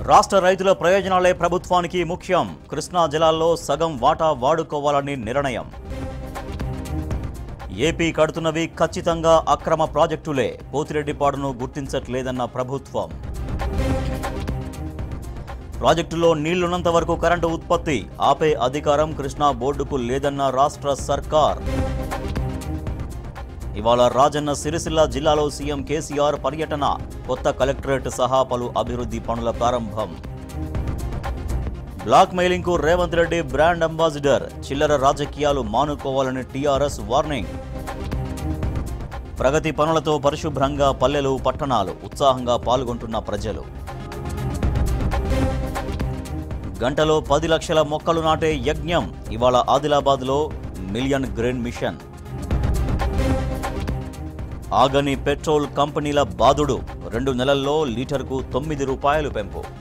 రాష్ట్ర రైతుల ప్రయోజనాలే ప్రభుత్వానికి ముఖ్యం కృష్ణా జలాల్లో సగం వాటా వాడుకోవాలని నిర్ణయం ఏపీ కడుతున్నవి ఖచ్చితంగా అక్రమ ప్రాజెక్టులే పోతిరెడ్డిపాడును గుర్తించట్లేదన్న ప్రభుత్వం ప్రాజెక్టులో నీళ్లున్నంత వరకు కరెంటు ఉత్పత్తి ఆపే అధికారం కృష్ణా బోర్డుకు లేదన్న రాష్ట్ర సర్కార్ ఇవాళ రాజన్న సిరిసిల్ల జిల్లాలో సీఎం కేసీఆర్ పర్యటన కొత్త కలెక్టరేట్ సహా పలు అభివృద్ధి పనుల ప్రారంభం బ్లాక్ మెయిలింగ్ కు రేవంత్ రెడ్డి బ్రాండ్ అంబాసిడర్ చిల్లర రాజకీయాలు మానుకోవాలని టీఆర్ఎస్ వార్నింగ్ ప్రగతి పనులతో పరిశుభ్రంగా పల్లెలు పట్టణాలు ఉత్సాహంగా పాల్గొంటున్న ప్రజలు గంటలో పది లక్షల మొక్కలు నాటే యజ్ఞం ఇవాళ ఆదిలాబాద్లో మిలియన్ గ్రీన్ మిషన్ ఆగని పెట్రోల్ కంపెనీల బాదుడు రెండు నెలల్లో లీటర్కు తొమ్మిది రూపాయలు పెంపు